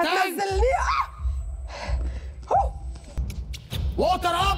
هتنزلني هو. ووتر اب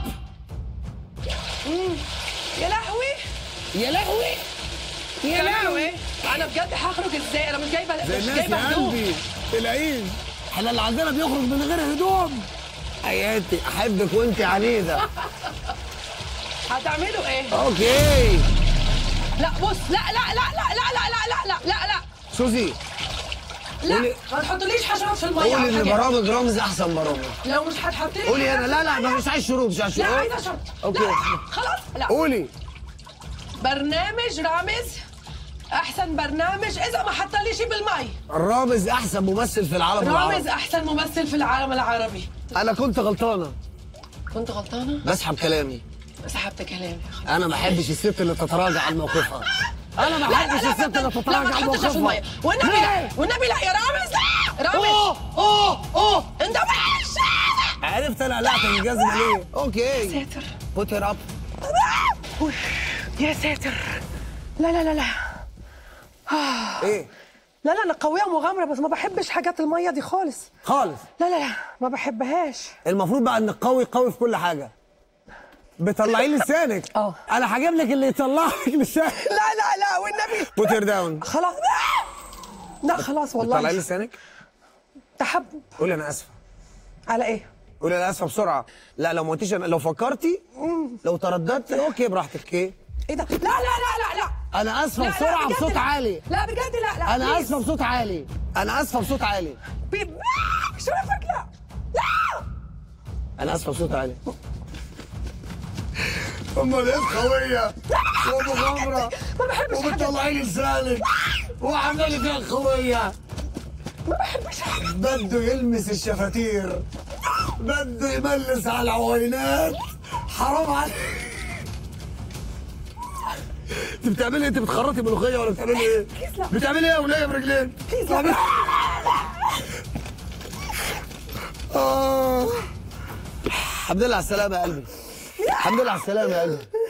يا لهوي يا لهوي يا لهوي انا بجد هخرج ازاي انا مش جايبه زي مش الناس جايبه يا هدوم قلبي العيد احنا اللي عندنا بيخرج من غير هدوم حياتي احبك وانت عنيده هتعملوا ايه اوكي لا بص لا لا لا لا لا لا لا لا لا لا سوزي لا قولي- ما تحطليش حشرات في الميه قولي على ان الحاجات. برامج رامز احسن برامج لو مش هتحط لي قولي انا حشرات لا لا في ما المية. مش عايز شروط مش عايز لا شروط عايزه شرط أوكي. لا خلاص لا قولي برنامج رامز احسن برنامج اذا ما حطليش بالمي رامز احسن ممثل في العالم رامز العربي احسن ممثل في العالم العربي انا كنت غلطانه كنت غلطانه بسحب كلامي سحبت كلامي خلاص. انا ما احبش الست اللي تتراجع عن موقفها انا ما لا لا احبش لا الست اللي لا تتراجع ما عن تحطش في موقفها الميه والنبي لا ليه؟ والنبي لا يا رامز لا رامز اوه اوه اوه انت وحش عرفت انا قلعت الجزمه ليه اوكي ساتر بوت اب أوف، يا ساتر لا لا لا لا ايه لا لا انا قويه ومغامره بس ما بحبش حاجات الميه دي خالص خالص لا لا لا ما بحبهاش المفروض بقى انك قوي قوي في كل حاجه بتطلعي لي لسانك اه. انا هجيب لك اللي يطلع لك لسانك لا لا لا والنبي بوت داون خلاص لا خلاص طلعي لي والله لسانك تحب قولي انا اسفه على ايه قولي انا اسفه بسرعه لا لو ما قلتيش أنا- لو فكرتي لو ترددتي اوكي براحتك اايه ايه ده لا لا لا لا لا انا اسفه لا، لا، بسرعه بجد بصوت لا. عالي لا بجد لا لا انا بليز. اسفه بصوت عالي انا اسفه بصوت عالي بي- آه، شرفك لا لا انا اسفه بصوت عالي امال ايه قويه ومغامره ما بحبش حاجة وبتطلعي لي لسانك وعامله فيها القويه ما بحبش حاجة بده يلمس الشفاتير بده يملس على العوينات حرام عليك انت بتعملي ايه؟ انت بتخرطي ملوخيه ولا بتعملي ايه؟ لا. بتعملي ايه يا وليه برجلين؟ بتعملي- اه الحمد لله على السلامه يا قلبي الحمد لله على السلامه يا قلبي